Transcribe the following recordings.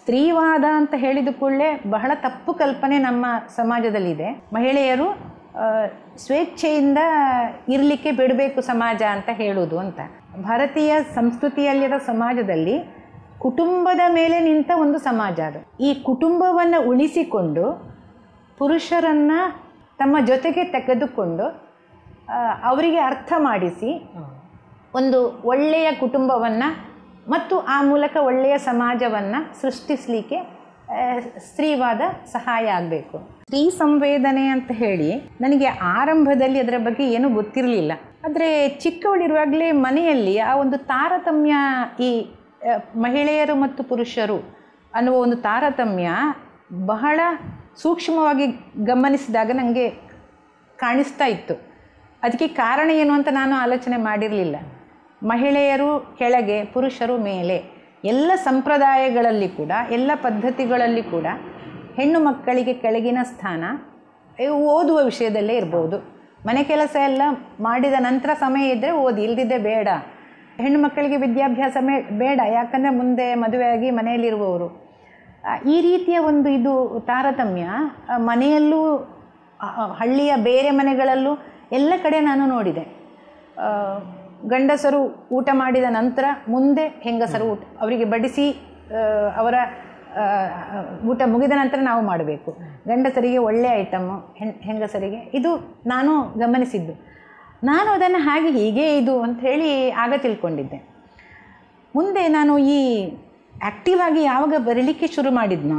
ಸ್ತ್ರೀವಾದ ಅಂತ ಹೇಳಿದ ಕೂಡಲೇ ಬಹಳ ತಪ್ಪು ಕಲ್ಪನೆ ನಮ್ಮ ಸಮಾಜದಲ್ಲಿದೆ ಮಹಿಳೆಯರು ಆ, ಸ್ವೇಚ್ಛೆಯಿಂದ ಇರಲಿಕ್ಕೆ ಬಿಡಬೇಕು ಸಮಾಜ ಅಂತ ಹೇಳುವುದು ಅಂತ ಭಾರತೀಯ ಸಂಸ್ಕೃತಿಯಲ್ಲಿರೋ ಸಮಾಜದಲ್ಲಿ ಕುಟುಂಬದ ಮೇಲೆ ನಿಂತ ಒಂದು ಸಮಾಜ ಅದು ಈ ಕುಟುಂಬವನ್ನು ಉಳಿಸಿಕೊಂಡು ಪುರುಷರನ್ನು ತಮ್ಮ ಜೊತೆಗೆ ತೆಗೆದುಕೊಂಡು ಆ, ಅವರಿಗೆ ಅರ್ಥ ಮಾಡಿಸಿ ಒಂದು ಒಳ್ಳೆಯ ಕುಟುಂಬವನ್ನು ಮತ್ತು ಆ ಮೂಲಕ ಒಳ್ಳೆಯ ಸಮಾಜವನ್ನು ಸೃಷ್ಟಿಸಲಿಕ್ಕೆ ಆ, ಸ್ತ್ರೀವಾದ ಸಹಾಯ ಆಗಬೇಕು ಸ್ತ್ರೀ ಸಂವೇದನೆ ಅಂತ ಹೇಳಿ ನನಗೆ ಆರಂಭದಲ್ಲಿ ಅದರ ಬಗ್ಗೆ ಏನೂ ಗೊತ್ತಿರಲಿಲ್ಲ ಆದರೆ ಚಿಕ್ಕವಳಿರುವಾಗಲೇ ಮನೆಯಲ್ಲಿ ಆ ಒಂದು ತಾರತಮ್ಯ ಈ ಆ, ಮಹಿಳೆಯರು ಮತ್ತು ಪುರುಷರು ಅನ್ನುವ ಒಂದು ತಾರತಮ್ಯ ಬಹಳ ಸೂಕ್ಷ್ಮವಾಗಿ ಗಮನಿಸಿದಾಗ ನನಗೆ ಕಾಣಿಸ್ತಾ ಇತ್ತು ಅದಕ್ಕೆ ಕಾರಣ ಏನು ಅಂತ ನಾನು ಆಲೋಚನೆ ಮಾಡಿರಲಿಲ್ಲ ಮಹಿಳೆಯರು ಕೆಳಗೆ ಪುರುಷರು ಮೇಲೆ ಎಲ್ಲ ಸಂಪ್ರದಾಯಗಳಲ್ಲಿ ಕೂಡ ಎಲ್ಲ ಪದ್ಧತಿಗಳಲ್ಲಿ ಕೂಡ ಹೆಣ್ಣು ಮಕ್ಕಳಿಗೆ ಕೆಳಗಿನ ಸ್ಥಾನ ಇವು ಓದುವ ವಿಷಯದಲ್ಲೇ ಇರ್ಬೋದು ಮನೆ ಕೆಲಸ ಎಲ್ಲ ಮಾಡಿದ ನಂತರ ಸಮಯ ಇದ್ದರೆ ಓದಿ ಇಲ್ದಿದ್ದೆ ಬೇಡ ಹೆಣ್ಣು ಮಕ್ಕಳಿಗೆ ವಿದ್ಯಾಭ್ಯಾಸ ಮೇ ಬೇಡ ಯಾಕಂದರೆ ಮುಂದೆ ಮದುವೆಯಾಗಿ ಮನೆಯಲ್ಲಿರುವವರು ಆ, ಈ ರೀತಿಯ ಒಂದು ಇದು ತಾರತಮ್ಯ ಆ, ಮನೆಯಲ್ಲೂ ಆ, ಆ, ಹಳ್ಳಿಯ ಬೇರೆ ಮನೆಗಳಲ್ಲೂ ಎಲ್ಲ ಕಡೆ ನಾನು ನೋಡಿದೆ ಆ, ಗಂಡಸರು ಊಟ ಮಾಡಿದ ನಂತರ ಮುಂದೆ ಹೆಂಗಸರು ಊಟ ಅವರಿಗೆ ಬಡಿಸಿ ಆ, ಅವರ ಆ, ಊಟ ಮುಗಿದ ನಂತರ ನಾವು ಮಾಡಬೇಕು ಗಂಡಸರಿಗೆ ಒಳ್ಳೆಯ ಐಟಮ್ಮು ಹೆಣ್ ಹೆಂಗಸರಿಗೆ ಇದು ನಾನು ಗಮನಿಸಿದ್ದು ನಾನು ಅದನ್ನು ಹಾಗೆ ಹೀಗೆ ಇದು ಅಂತ ಹೇಳಿ ಆಗ ತಿಳ್ಕೊಂಡಿದ್ದೆ ಮುಂದೆ ನಾನು ಈ ಆ್ಯಕ್ಟಿವ್ ಆಗಿ ಯಾವಾಗ ಬರೀಲಿಕ್ಕೆ ಶುರು ಮಾಡಿದ್ನೋ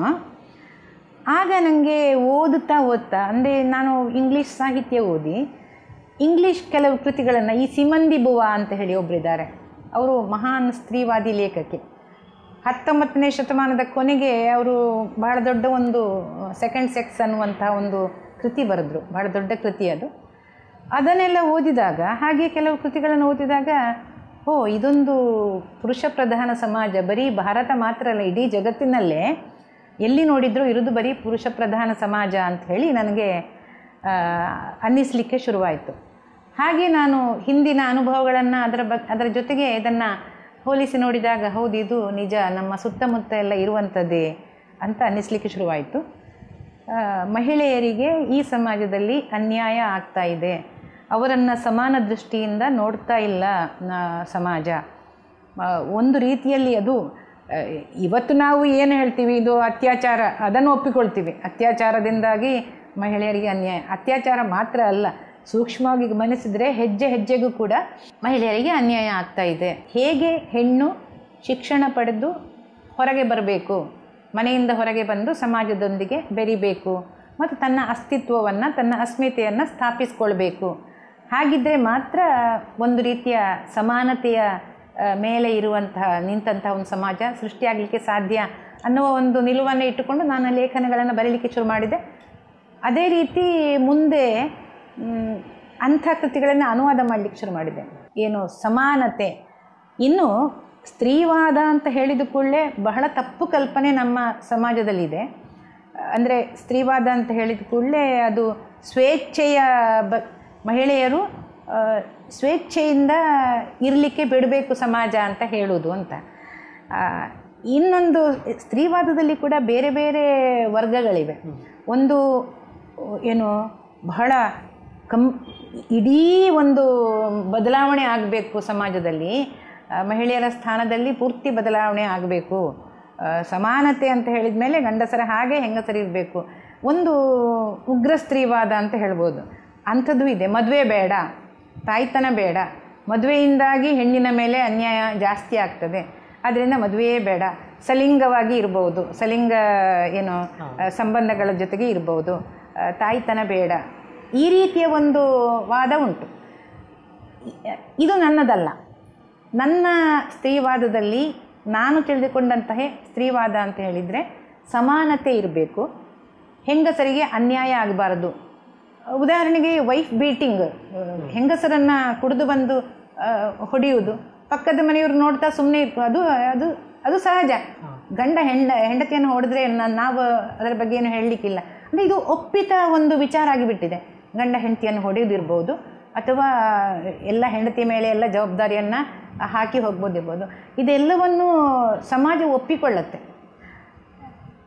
ಆಗ ನನಗೆ ಓದುತ್ತಾ ಓದ್ತಾ ಅಂದರೆ ನಾನು ಇಂಗ್ಲೀಷ್ ಸಾಹಿತ್ಯ ಓದಿ ಇಂಗ್ಲೀಷ್ ಕೆಲವು ಕೃತಿಗಳನ್ನು ಈ ಸಿಮಂದಿ ಬುವ ಅಂತ ಹೇಳಿ ಒಬ್ಬರಿದ್ದಾರೆ ಅವರು ಮಹಾನ್ ಸ್ತ್ರೀವಾದಿ ಲೇಖಕಿ ಹತ್ತೊಂಬತ್ತನೇ ಶತಮಾನದ ಕೊನೆಗೆ ಅವರು ಬಹಳ ದೊಡ್ಡ ಒಂದು ಸೆಕೆಂಡ್ ಸೆಕ್ಸ್ ಅನ್ನುವಂಥ ಒಂದು ಕೃತಿ ಬರೆದ್ರು ಬಹಳ ದೊಡ್ಡ ಕೃತಿ ಅದು ಅದನ್ನೆಲ್ಲ ಓದಿದಾಗ ಹಾಗೆ ಕೆಲವು ಕೃತಿಗಳನ್ನು ಓದಿದಾಗ ಓ ಇದೊಂದು ಪುರುಷ ಪ್ರಧಾನ ಸಮಾಜ ಬರೀ ಭಾರತ ಮಾತ್ರ ಅಲ್ಲ ಇಡೀ ಜಗತ್ತಿನಲ್ಲೇ ಎಲ್ಲಿ ನೋಡಿದರೂ ಇರೋದು ಬರೀ ಪುರುಷ ಪ್ರಧಾನ ಸಮಾಜ ಅಂತ ಹೇಳಿ ನನಗೆ ಆ, ಅನ್ನಿಸ್ಲಿಕ್ಕೆ ಶುರುವಾಯಿತು ಹಾಗೆ ನಾನು ಹಿಂದಿನ ಅನುಭವಗಳನ್ನು ಅದರ ಬಗ್ ಅದರ ಜೊತೆಗೆ ಇದನ್ನು ಹೋಲಿಸಿ ನೋಡಿದಾಗ ಹೌದು ಇದು ನಿಜ ನಮ್ಮ ಸುತ್ತಮುತ್ತ ಎಲ್ಲ ಇರುವಂಥದ್ದೇ ಅಂತ ಅನ್ನಿಸ್ಲಿಕ್ಕೆ ಶುರುವಾಯಿತು ಆ, ಮಹಿಳೆಯರಿಗೆ ಈ ಸಮಾಜದಲ್ಲಿ ಅನ್ಯಾಯ ಆಗ್ತಾ ಇದೆ ಅವರನ್ನು ಸಮಾನ ದೃಷ್ಟಿಯಿಂದ ನೋಡ್ತಾ ಇಲ್ಲ ನ- ಸಮಾಜ ಆ, ಒಂದು ರೀತಿಯಲ್ಲಿ ಅದು ಆ, ಇವತ್ತು ನಾವು ಏನು ಹೇಳ್ತೀವಿ ಇದು ಅತ್ಯಾಚಾರ ಅದನ್ನು ಒಪ್ಪಿಕೊಳ್ತೀವಿ ಅತ್ಯಾಚಾರದಿಂದಾಗಿ ಮಹಿಳೆಯರಿಗೆ ಅನ್ಯಾಯ ಅತ್ಯಾಚಾರ ಮಾತ್ರ ಅಲ್ಲ ಸೂಕ್ಷ್ಮವಾಗಿ ಗಮನಿಸಿದರೆ ಹೆಜ್ಜೆ ಹೆಜ್ಜೆಗೂ ಕೂಡ ಮಹಿಳೆಯರಿಗೆ ಅನ್ಯಾಯ ಆಗ್ತಾ ಇದೆ ಹೇಗೆ ಹೆಣ್ಣು ಶಿಕ್ಷಣ ಪಡೆದು ಹೊರಗೆ ಬರಬೇಕು ಮನೆಯಿಂದ ಹೊರಗೆ ಬಂದು ಸಮಾಜದೊಂದಿಗೆ ಬೆರಿಬೇಕು ಮತ್ತು ತನ್ನ ಅಸ್ತಿತ್ವವನ್ನು ತನ್ನ ಅಸ್ಮಿತೆಯನ್ನು ಸ್ಥಾಪಿಸ್ಕೊಳ್ಬೇಕು ಹಾಗಿದ್ದರೆ ಮಾತ್ರ ಒಂದು ರೀತಿಯ ಸಮಾನತೆಯ ಆ, ಮೇಲೆ ಇರುವಂತಹ ನಿಂತಹ ಒಂದು ಸಮಾಜ ಸೃಷ್ಟಿಯಾಗಲಿಕ್ಕೆ ಸಾಧ್ಯ ಅನ್ನುವ ಒಂದು ನಿಲುವನ್ನು ಇಟ್ಟುಕೊಂಡು ನಾನು ಲೇಖನಗಳನ್ನು ಬರೀಲಿಕ್ಕೆ ಶುರು ಮಾಡಿದೆ ಅದೇ ರೀತಿ ಮುಂದೆ ಮ್, ಅಂಥ ಕೃತಿಗಳನ್ನು ಅನುವಾದ ಮಾಡಲಿಕ್ಕೆ ಶುರು ಮಾಡಿದೆ ಏನು ಸಮಾನತೆ ಇನ್ನು ಸ್ತ್ರೀವಾದ ಅಂತ ಹೇಳಿದ ಕೂಡಲೇ ಬಹಳ ತಪ್ಪು ಕಲ್ಪನೆ ನಮ್ಮ ಸಮಾಜದಲ್ಲಿದೆ ಅಂದರೆ ಸ್ತ್ರೀವಾದ ಅಂತ ಹೇಳಿದ ಕೂಡಲೇ ಅದು ಸ್ವೇಚ್ಛೆಯ ಬ ಮಹಿಳೆಯರು ಆ, ಸ್ವೇಚ್ಛೆಯಿಂದ ಇರಲಿಕ್ಕೆ ಬಿಡಬೇಕು ಸಮಾಜ ಅಂತ ಹೇಳೋದು ಅಂತ ಆ, ಇನ್ನೊಂದು ಸ್ತ್ರೀವಾದದಲ್ಲಿ ಕೂಡ ಬೇರೆ ಬೇರೆ ವರ್ಗಗಳಿವೆ ಒಂದು ಏನು ಬಹಳ ಕಂ ಇಡೀ ಒಂದು ಬದಲಾವಣೆ ಆಗಬೇಕು ಸಮಾಜದಲ್ಲಿ ಆ, ಮಹಿಳೆಯರ ಸ್ಥಾನದಲ್ಲಿ ಪೂರ್ತಿ ಬದಲಾವಣೆ ಆಗಬೇಕು ಸಮಾನತೆ ಅಂತ ಹೇಳಿದ ಮೇಲೆ ಗಂಡಸರ ಹಾಗೆ ಹೆಂಗಸರು ಇರಬೇಕು ಒಂದು ಉಗ್ರ ಸ್ತ್ರೀವಾದ ಅಂತ ಹೇಳ್ಬೋದು ಅಂಥದ್ದು ಇದೆ ಮದುವೆ ಬೇಡ ತಾಯ್ತನ ಬೇಡ ಮದುವೆಯಿಂದಾಗಿ ಹೆಣ್ಣಿನ ಮೇಲೆ ಅನ್ಯಾಯ ಜಾಸ್ತಿ ಆಗ್ತದೆ ಆದ್ದರಿಂದ ಮದುವೆಯೇ ಬೇಡ ಸಲಿಂಗವಾಗಿ ಇರ್ಬೋದು ಸಲಿಂಗ ಏನು ಆ, ಸಂಬಂಧಗಳ ಜೊತೆಗೆ ಇರ್ಬೋದು ಆ, ತಾಯ್ತನ ಬೇಡ ಈ ರೀತಿಯ ಒಂದು ವಾದ ಉಂಟು ಇ- ಇದು ನನ್ನದಲ್ಲ ನನ್ನ ಸ್ತ್ರೀವಾದದಲ್ಲಿ ನಾನು ತಿಳಿದುಕೊಂಡಂತಹ ಸ್ತ್ರೀವಾದ ಅಂತ ಹೇಳಿದರೆ ಸಮಾನತೆ ಇರಬೇಕು ಹೆಂಗಸರಿಗೆ ಅನ್ಯಾಯ ಆಗಬಾರದು ಉದಾಹರಣೆಗೆ ವೈಫ್ ಬೀಟಿಂಗ್ ಹೆಂಗಸರನ್ನು ಕುಡಿದು ಬಂದು ಆ, ಹೊಡೆಯುವುದು ಪಕ್ಕದ ಮನೆಯವರು ನೋಡ್ತಾ ಸುಮ್ಮನೆ ಅದು ಅದು ಅದು ಸಹಜ ಗಂಡ ಹೆಂಡ ಹೆಂಡತಿಯನ್ನು ಹೊಡೆದ್ರೆ ನ- ನಾವು ಅದರ ಬಗ್ಗೆ ಏನು ಹೇಳಲಿಕ್ಕಿಲ್ಲ ಅಂದರೆ ಇದು ಒಪ್ಪಿತ ಒಂದು ವಿಚಾರ ಆಗಿಬಿಟ್ಟಿದೆ ಗಂಡ ಹೆಂಡತಿಯನ್ನು ಹೊಡೆಯೋದಿರ್ಬೋದು ಅಥವಾ ಎಲ್ಲ ಹೆಂಡತಿ ಮೇಲೆ ಎಲ್ಲ ಜವಾಬ್ದಾರಿಯನ್ನು ಹಾಕಿ ಹೋಗ್ಬೋದಿರ್ಬೋದು ಇದೆಲ್ಲವನ್ನು ಸಮಾಜ ಒಪ್ಪಿಕೊಳ್ಳುತ್ತೆ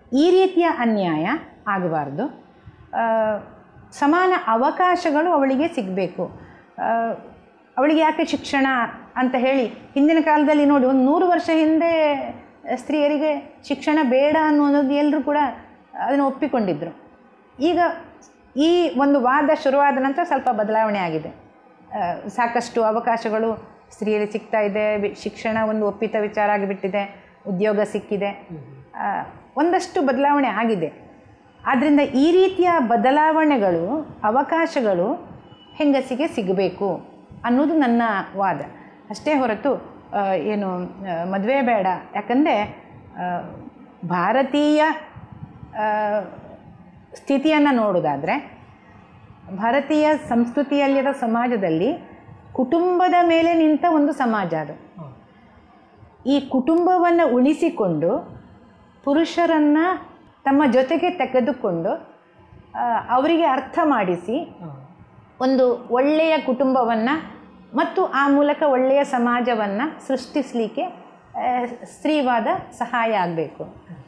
ಈ ರೀತಿಯ ಅನ್ಯಾಯ ಆಗಬಾರ್ದು ಆ, ಸಮಾನ ಅವಕಾಶಗಳು ಅವಳಿಗೆ ಸಿಗಬೇಕು ಅವಳಿಗೆ ಯಾಕೆ ಶಿಕ್ಷಣ ಅಂತ ಹೇಳಿ ಹಿಂದಿನ ಕಾಲದಲ್ಲಿ ನೋಡಿ ಒಂದು ನೂರು ವರ್ಷ ಹಿಂದೆ ಸ್ತ್ರೀಯರಿಗೆ ಶಿಕ್ಷಣ ಬೇಡ ಅನ್ನೋದು ಎಲ್ಲರೂ ಕೂಡ ಅದನ್ನು ಒಪ್ಪಿಕೊಂಡಿದ್ದರು ಈಗ ಈ ಒಂದು ವಾದ ಶುರುವಾದ ನಂತರ ಸ್ವಲ್ಪ ಬದಲಾವಣೆ ಆಗಿದೆ ಆ, ಸಾಕಷ್ಟು ಅವಕಾಶಗಳು ಸ್ತ್ರೀಯರಿಗೆ ಸಿಗ್ತಾ ಇದೆ ವಿ- ಶಿಕ್ಷಣ ಒಂದು ಒಪ್ಪಿತ ವಿಚಾರ ಆಗಿಬಿಟ್ಟಿದೆ ಉದ್ಯೋಗ ಸಿಕ್ಕಿದೆ ಆ, ಒಂದಷ್ಟು ಬದಲಾವಣೆ ಆಗಿದೆ ಆದ್ದರಿಂದ ಈ ರೀತಿಯ ಬದಲಾವಣೆಗಳು ಅವಕಾಶಗಳು ಹೆಂಗಸಿಗೆ ಸಿಗಬೇಕು ಅನ್ನೋದು ನನ್ನ ವಾದ ಅಷ್ಟೇ ಹೊರತು ಆ, ಏನು ಮದುವೆ ಬೇಡ ಯಾಕಂದರೆ ಭಾರತೀಯ ಆ, ಸ್ಥಿತಿಯನ್ನು ನೋಡೋದಾದರೆ ಭಾರತೀಯ ಸಂಸ್ಕೃತಿಯಲ್ಲಿರೋ ಸಮಾಜದಲ್ಲಿ ಕುಟುಂಬದ ಮೇಲೆ ನಿಂತ ಒಂದು ಸಮಾಜ ಅದು ಈ ಕುಟುಂಬವನ್ನು ಉಳಿಸಿಕೊಂಡು ಪುರುಷರನ್ನು ತಮ್ಮ ಜೊತೆಗೆ ತೆಗೆದುಕೊಂಡು ಆ, ಅವರಿಗೆ ಅರ್ಥ ಮಾಡಿಸಿ ಒಂದು ಒಳ್ಳೆಯ ಕುಟುಂಬವನ್ನು ಮತ್ತು ಆ ಮೂಲಕ ಒಳ್ಳೆಯ ಸಮಾಜವನ್ನು ಸೃಷ್ಟಿಸಲಿಕ್ಕೆ ಆ, ಸ್ತ್ರೀವಾದ ಸಹಾಯ ಆಗಬೇಕು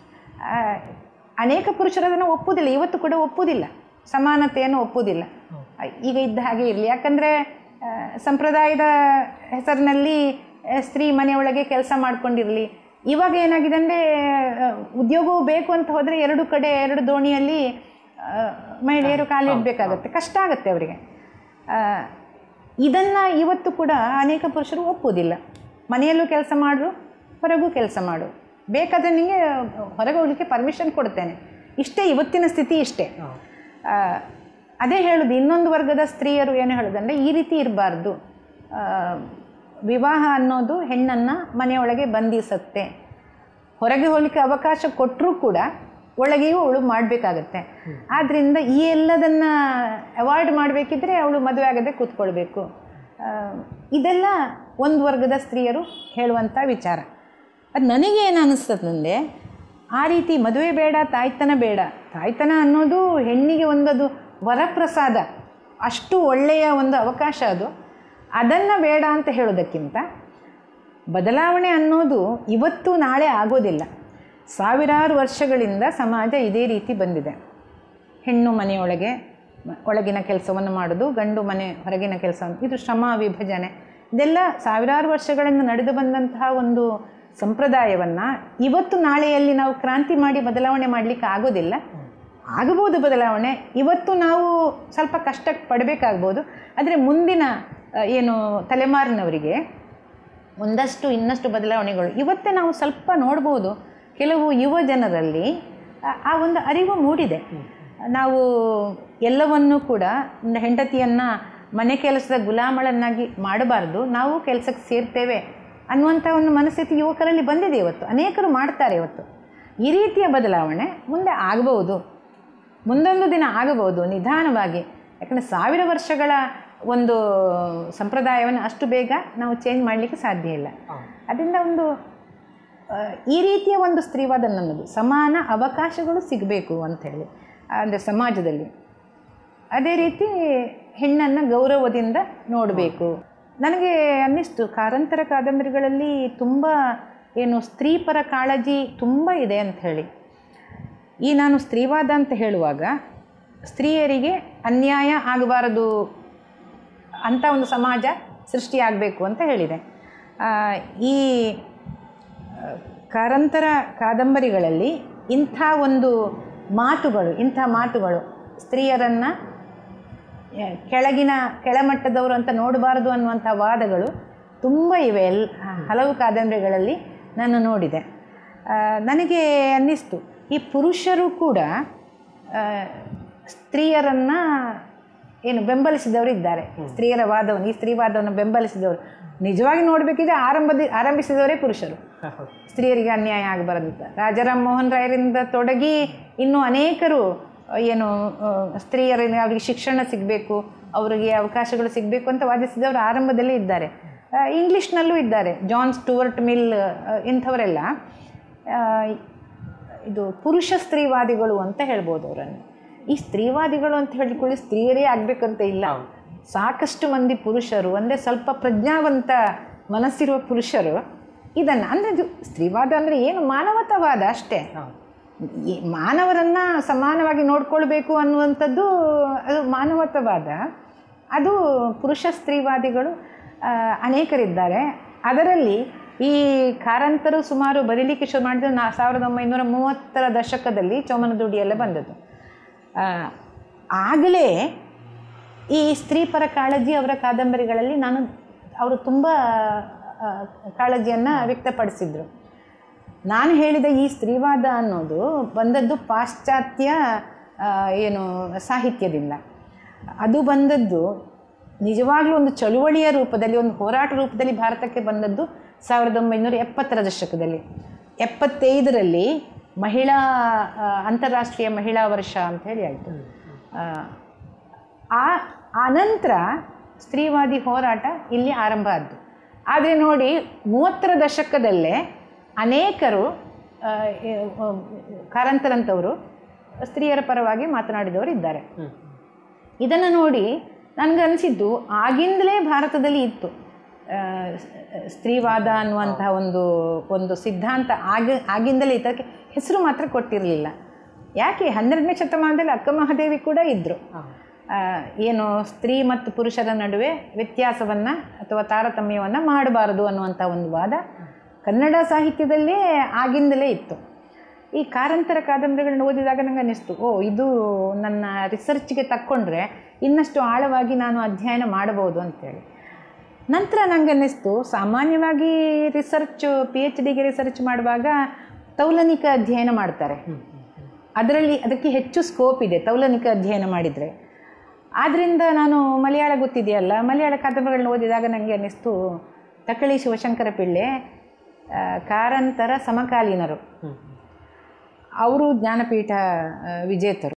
ಅನೇಕ ಪುರುಷರು ಅದನ್ನು ಒಪ್ಪುವುದಿಲ್ಲ ಇವತ್ತು ಕೂಡ ಒಪ್ಪುವುದಿಲ್ಲ ಸಮಾನತೆಯನ್ನು ಒಪ್ಪುವುದಿಲ್ಲ ಆ, ಈಗ ಇದ್ದ ಹಾಗೆ ಇರಲಿ ಯಾಕಂದರೆ ಸಂಪ್ರದಾಯದ ಹೆಸರಿನಲ್ಲಿ ಆ, ಸ್ತ್ರೀ ಮನೆಯೊಳಗೆ ಕೆಲಸ ಮಾಡ್ಕೊಂಡಿರಲಿ ಇವಾಗ ಏನಾಗಿದೆ ಅಂದರೆ ಉದ್ಯೋಗವೂ ಬೇಕು ಅಂತ ಹೋದರೆ ಎರಡು ಕಡೆ ಎರಡು ದೋಣಿಯಲ್ಲಿ ಆ, ಮಹಿಳೆಯರು ಕಾಲಿಡಬೇಕಾಗತ್ತೆ ಕಷ್ಟ ಆಗುತ್ತೆ ಅವರಿಗೆ ಇದನ್ನು ಇವತ್ತು ಕೂಡ ಅನೇಕ ಪುರುಷರು ಒಪ್ಪುವುದಿಲ್ಲ ಮನೆಯಲ್ಲೂ ಕೆಲಸ ಮಾಡು ಹೊರಗೂ ಕೆಲಸ ಮಾಡು ಬೇಕಾದರೆ ನಿಮಗೆ ಹೊರಗೆ ಹೋಗಲಿಕ್ಕೆ ಪರ್ಮಿಷನ್ ಕೊಡ್ತೇನೆ ಇಷ್ಟೇ ಇವತ್ತಿನ ಸ್ಥಿತಿ ಇಷ್ಟೇ ಆ, ಅದೇ ಹೇಳೋದು ಇನ್ನೊಂದು ವರ್ಗದ ಸ್ತ್ರೀಯರು ಏನು ಹೇಳೋದಂದರೆ ಈ ರೀತಿ ಇರಬಾರ್ದು ವಿವಾಹ ಅನ್ನೋದು ಹೆಣ್ಣನ್ನು ಮನೆಯೊಳಗೆ ಬಂಧಿಸುತ್ತೆ ಹೊರಗೆ ಹೋಗಲಿಕ್ಕೆ ಅವಕಾಶ ಕೊಟ್ಟರೂ ಕೂಡ ಒಳಗೆಯೂ ಅವಳು ಮಾಡಬೇಕಾಗತ್ತೆ ಆದ್ದರಿಂದ ಈ ಎಲ್ಲದನ್ನು ಅವಾಯ್ಡ್ ಮಾಡಬೇಕಿದ್ರೆ ಅವಳು ಮದುವೆ ಆಗದೆ ಕೂತ್ಕೊಳ್ಬೇಕು ಆ, ಇದೆಲ್ಲ ಒಂದು ವರ್ಗದ ಸ್ತ್ರೀಯರು ಹೇಳುವಂಥ ವಿಚಾರ ಅದು ನನಗೆ ಏನು ಅನ್ನಿಸ್ತದಂದರೆ ಆ ರೀತಿ ಮದುವೆ ಬೇಡ ತಾಯ್ತನ ಬೇಡ ತಾಯ್ತನ ಅನ್ನೋದು ಹೆಣ್ಣಿಗೆ ಒಂದದು ವರಪ್ರಸಾದ ಅಷ್ಟು ಒಳ್ಳೆಯ ಒಂದು ಅವಕಾಶ ಅದು ಅದನ್ನು ಬೇಡ ಅಂತ ಹೇಳೋದಕ್ಕಿಂತ ಬದಲಾವಣೆ ಅನ್ನೋದು ಇವತ್ತು ನಾಳೆ ಆಗೋದಿಲ್ಲ ಸಾವಿರಾರು ವರ್ಷಗಳಿಂದ ಸಮಾಜ ಇದೇ ರೀತಿ ಬಂದಿದೆ ಹೆಣ್ಣು ಮನೆಯೊಳಗೆ ಮ- ಒಳಗಿನ ಕೆಲಸವನ್ನು ಮಾಡೋದು ಗಂಡು ಮನೆ ಹೊರಗಿನ ಕೆಲಸ ಇದು ಶ್ರಮ ವಿಭಜನೆ ಇದೆಲ್ಲ ಸಾವಿರಾರು ವರ್ಷಗಳಿಂದ ನಡೆದು ಬಂದಂತಹ ಒಂದು ಸಂಪ್ರದಾಯವನ್ನು ಇವತ್ತು ನಾಳೆಯಲ್ಲಿ ನಾವು ಕ್ರಾಂತಿ ಮಾಡಿ ಬದಲಾವಣೆ ಮಾಡಲಿಕ್ಕೆ ಆಗೋದಿಲ್ಲ ಆಗಬಹುದು ಬದಲಾವಣೆ ಇವತ್ತು ನಾವು ಸ್ವಲ್ಪ ಕಷ್ಟ ಪಡಬೇಕಾಗ್ಬೋದು ಆದರೆ ಮುಂದಿನ ಆ, ಏನು ತಲೆಮಾರಿನವರಿಗೆ ಒಂದಷ್ಟು ಇನ್ನಷ್ಟು ಬದಲಾವಣೆಗಳು ಇವತ್ತೇ ನಾವು ಸ್ವಲ್ಪ ನೋಡ್ಬೋದು ಕೆಲವು ಯುವ ಜನರಲ್ಲಿ ಆ- ಆ ಒಂದು ಅರಿವು ಮೂಡಿದೆ ನಾವು ಎಲ್ಲವನ್ನೂ ಕೂಡ ಒಂದು ಹೆಂಡತಿಯನ್ನು ಮನೆ ಕೆಲಸದ ಗುಲಾಮಳನ್ನಾಗಿ ಮಾಡಬಾರ್ದು ನಾವು ಕೆಲಸಕ್ಕೆ ಸೇರ್ತೇವೆ ಅನ್ನುವಂಥ ಒಂದು ಮನಸ್ಥಿತಿ ಯುವಕರಲ್ಲಿ ಬಂದಿದೆ ಇವತ್ತು ಅನೇಕರು ಮಾಡ್ತಾರೆ ಇವತ್ತು ಈ ರೀತಿಯ ಬದಲಾವಣೆ ಮುಂದೆ ಆಗಬಹುದು ಮುಂದೊಂದು ದಿನ ಆಗಬಹುದು ನಿಧಾನವಾಗಿ ಯಾಕಂದರೆ ಸಾವಿರ ವರ್ಷಗಳ ಒಂದು ಸಂಪ್ರದಾಯವನ್ನು ಅಷ್ಟು ಬೇಗ ನಾವು ಚೇಂಜ್ ಮಾಡಲಿಕ್ಕೆ ಸಾಧ್ಯ ಇಲ್ಲ ಅದರಿಂದ ಒಂದು ಆ, ಈ ರೀತಿಯ ಒಂದು ಸ್ತ್ರೀವಾದ ನನ್ನದು ಸಮಾನ ಅವಕಾಶಗಳು ಸಿಗಬೇಕು ಅಂಥೇಳಿ ಅಂದರೆ ಸಮಾಜದಲ್ಲಿ ಅದೇ ರೀತಿ ಹೆಣ್ಣನ್ನು ಗೌರವದಿಂದ ನೋಡಬೇಕು ನನಗೆ ಅನ್ನಿಸ್ತು ಕಾರಂತರ ಕಾದಂಬರಿಗಳಲ್ಲಿ ತುಂಬ ಏನು ಸ್ತ್ರೀಪರ ಕಾಳಜಿ ತುಂಬ ಇದೆ ಅಂತ ಹೇಳಿ ಈ ನಾನು ಸ್ತ್ರೀವಾದ ಅಂತ ಹೇಳುವಾಗ ಸ್ತ್ರೀಯರಿಗೆ ಅನ್ಯಾಯ ಆಗಬಾರದು ಅಂಥ ಒಂದು ಸಮಾಜ ಸೃಷ್ಟಿಯಾಗಬೇಕು ಅಂತ ಹೇಳಿದೆ ಆ, ಈ ಆ, ಕಾರಂತರ ಕಾದಂಬರಿಗಳಲ್ಲಿ ಇಂಥ ಒಂದು ಮಾತುಗಳು ಇಂಥ ಮಾತುಗಳು ಸ್ತ್ರೀಯರನ್ನು ಕೆಳಗಿನ ಕೆಳಮಟ್ಟದವರು ಅಂತ ನೋಡಬಾರದು ಅನ್ನುವಂಥ ವಾದಗಳು ತುಂಬ ಇವೆ ಎಲ್ ಹಲವು ಕಾದಂಬರಿಗಳಲ್ಲಿ ನಾನು ನೋಡಿದೆ ಆ, ನನಗೆ ಅನ್ನಿಸ್ತು ಈ ಪುರುಷರು ಕೂಡ ಆ, ಸ್ತ್ರೀಯರನ್ನು ಏನು ಬೆಂಬಲಿಸಿದವರು ಇದ್ದಾರೆ ಸ್ತ್ರೀಯರ ವಾದವನ್ನು ಈ ಸ್ತ್ರೀವಾದವನ್ನು ಬೆಂಬಲಿಸಿದವರು ನಿಜವಾಗಿ ನೋಡಬೇಕಿದ್ರೆ ಆರಂಭದ ಆರಂಭಿಸಿದವರೇ ಪುರುಷರು ಸ್ತ್ರೀಯರಿಗೆ ಅನ್ಯಾಯ ಆಗಬಾರದು ಅಂತ ರಾಜಾರಾಮ್ ಮೋಹನ್ ರಾಯರಿಂದ ತೊಡಗಿ ಇನ್ನೂ ಅನೇಕರು ಅಹ್, ಏನು ಅಹ್, ಸ್ತ್ರೀಯರಿಗೆ ಅವರಿಗೆ ಶಿಕ್ಷಣ ಸಿಗಬೇಕು ಅವರಿಗೆ ಅವಕಾಶಗಳು ಸಿಗಬೇಕು ಅಂತ ವಾದಿಸಿದವರು ಆರಂಭದಲ್ಲೇ ಇದ್ದಾರೆ ಅಹ್, ಇಂಗ್ಲೀಷ್ನಲ್ಲೂ ಇದ್ದಾರೆ ಜಾನ್ ಸ್ಟುವರ್ಟ್ ಮಿಲ್ ಅಹ್, ಇಂಥವರೆಲ್ಲ ಅಹ್, ಇದು ಪುರುಷ ಸ್ತ್ರೀವಾದಿಗಳು ಅಂತ ಹೇಳ್ಬೋದು ಅವರನ್ನು ಈ ಸ್ತ್ರೀವಾದಿಗಳು ಅಂತ ಹೇಳಿಕೊಳ್ಳಿ ಸ್ತ್ರೀಯರೇ ಆಗಬೇಕಂತ ಇಲ್ಲ ಸಾಕಷ್ಟು ಮಂದಿ ಪುರುಷರು ಅಂದರೆ ಸ್ವಲ್ಪ ಪ್ರಜ್ಞಾವಂತ ಮನಸ್ಸಿರುವ ಪುರುಷರು ಇದನ್ನು ಅಂದರೆ ಇದು ಸ್ತ್ರೀವಾದ ಅಂದರೆ ಏನು ಮಾನವತಾವಾದ ಅಷ್ಟೇ ಈ ಮಾನವರನ್ನು ಸಮಾನವಾಗಿ ನೋಡ್ಕೊಳ್ಬೇಕು ಅನ್ನುವಂಥದ್ದು ಅದು ಮಾನವತ್ವವಾದ ಅದು ಪುರುಷ ಸ್ತ್ರೀವಾದಿಗಳು ಆ, ಅನೇಕರಿದ್ದಾರೆ ಅದರಲ್ಲಿ ಈ ಕಾರಂತರು ಸುಮಾರು ಬರೀಲಿಕ್ಕೆ ಶುರು ಮಾಡಿದ್ರು ನಾ ಸಾವಿರದ ಒಂಬೈನೂರ ಮೂವತ್ತರ ದಶಕದಲ್ಲಿ ಚೌಮನದುಡಿಯೆಲ್ಲ ಬಂದದ್ದು ಆ, ಆಗಲೇ ಈ ಸ್ತ್ರೀ ಪರ ಕಾಳಜಿ ಅವರ ಕಾದಂಬರಿಗಳಲ್ಲಿ ನಾನು ಅವರು ತುಂಬ ಆ, ಕಾಳಜಿಯನ್ನು ವ್ಯಕ್ತಪಡಿಸಿದರು ನಾನು ಹೇಳಿದ ಈ ಸ್ತ್ರೀವಾದ ಅನ್ನೋದು ಬಂದದ್ದು ಪಾಶ್ಚಾತ್ಯ ಆ, ಏನು ಸಾಹಿತ್ಯದಿಂದ ಅದು ಬಂದದ್ದು ನಿಜವಾಗ್ಲೂ ಒಂದು ಚಳುವಳಿಯ ರೂಪದಲ್ಲಿ ಒಂದು ಹೋರಾಟ ರೂಪದಲ್ಲಿ ಭಾರತಕ್ಕೆ ಬಂದದ್ದು ಸಾವಿರದ ಒಂಬೈನೂರ ಎಪ್ಪತ್ತರ ದಶಕದಲ್ಲಿ ಎಪ್ಪತ್ತೈದರಲ್ಲಿ ಮಹಿಳಾ ಆ, ಅಂತಾರಾಷ್ಟ್ರೀಯ ಮಹಿಳಾ ವರ್ಷ ಅಂತ ಹೇಳಿ ಆಯಿತು ಆ ಅನಂತರ ಸ್ತ್ರೀವಾದಿ ಹೋರಾಟ ಇಲ್ಲಿ ಆರಂಭ ಆದ್ದು ಆದರೆ ನೋಡಿ ಮೂವತ್ತರ ದಶಕದಲ್ಲೇ ಅನೇಕರು ಆ, ಏ- ಆ, ಕಾರಂತರಂಥವರು ಸ್ತ್ರೀಯರ ಪರವಾಗಿ ಮಾತನಾಡಿದವರು ಇದ್ದಾರೆ ಇದನ್ನು ನೋಡಿ ನನಗನ್ಸಿದ್ದು ಆಗಿಂದಲೇ ಭಾರತದಲ್ಲಿ ಇತ್ತು ಆ, ಸ್- ಸ್ತ್ರೀವಾದ ಅನ್ನುವಂತಹ ಒಂದು ಒಂದು ಸಿದ್ಧಾಂತ ಆಗ ಆಗಿಂದಲೇ ಇದಕ್ಕೆ ಹೆಸರು ಮಾತ್ರ ಕೊಟ್ಟಿರಲಿಲ್ಲ ಯಾಕೆ ಹನ್ನೆರಡನೇ ಶತಮಾನದಲ್ಲಿ ಅಕ್ಕ ಮಹಾದೇವಿ ಕೂಡ ಇದ್ದರು ಏನು ಸ್ತ್ರೀ ಮತ್ತು ಪುರುಷರ ನಡುವೆ ವ್ಯತ್ಯಾಸವನ್ನು ಅಥವಾ ತಾರತಮ್ಯವನ್ನು ಮಾಡಬಾರದು ಅನ್ನುವಂಥ ಒಂದು ವಾದ ಕನ್ನಡ ಸಾಹಿತ್ಯದಲ್ಲೇ ಆಗಿಂದಲೇ ಇತ್ತು ಈ ಕಾರಂತರ ಕಾದಂಬರಿಗಳನ್ನ ಓದಿದಾಗ ನಂಗೆ ಅನ್ನಿಸ್ತು ಓ ಇದು ನನ್ನ ರಿಸರ್ಚ್ಗೆ ತಕ್ಕೊಂಡ್ರೆ ಇನ್ನಷ್ಟು ಆಳವಾಗಿ ನಾನು ಅಧ್ಯಯನ ಮಾಡಬಹುದು ಅಂತೇಳಿ ನಂತರ ನಂಗೆ ಅನ್ನಿಸ್ತು ಸಾಮಾನ್ಯವಾಗಿ ರಿಸರ್ಚ್ ಪಿ ಎಚ್ ಡಿಗೆ ರಿಸರ್ಚ್ ಮಾಡುವಾಗ ತೌಲನಿಕ ಅಧ್ಯಯನ ಮಾಡ್ತಾರೆ ಅದರಲ್ಲಿ ಅದಕ್ಕೆ ಹೆಚ್ಚು ಸ್ಕೋಪ್ ಇದೆ ತೌಲನಿಕ ಅಧ್ಯಯನ ಮಾಡಿದರೆ ಆದ್ದರಿಂದ ನಾನು ಮಲಯಾಳ ಗೊತ್ತಿದೆಯಲ್ಲ ಮಲಯಾಳ ಕಾದಂಬರಿಗಳನ್ನ ಓದಿದಾಗ ನನಗೆ ಅನ್ನಿಸ್ತು ತಕಳಿ ಶಿವಶಂಕರ ಪಿಳ್ಳೆ ಆ, ಕಾರಂತರ ಸಮಕಾಲೀನರು ಅವರು ಜ್ಞಾನಪೀಠ ಆ, ವಿಜೇತರು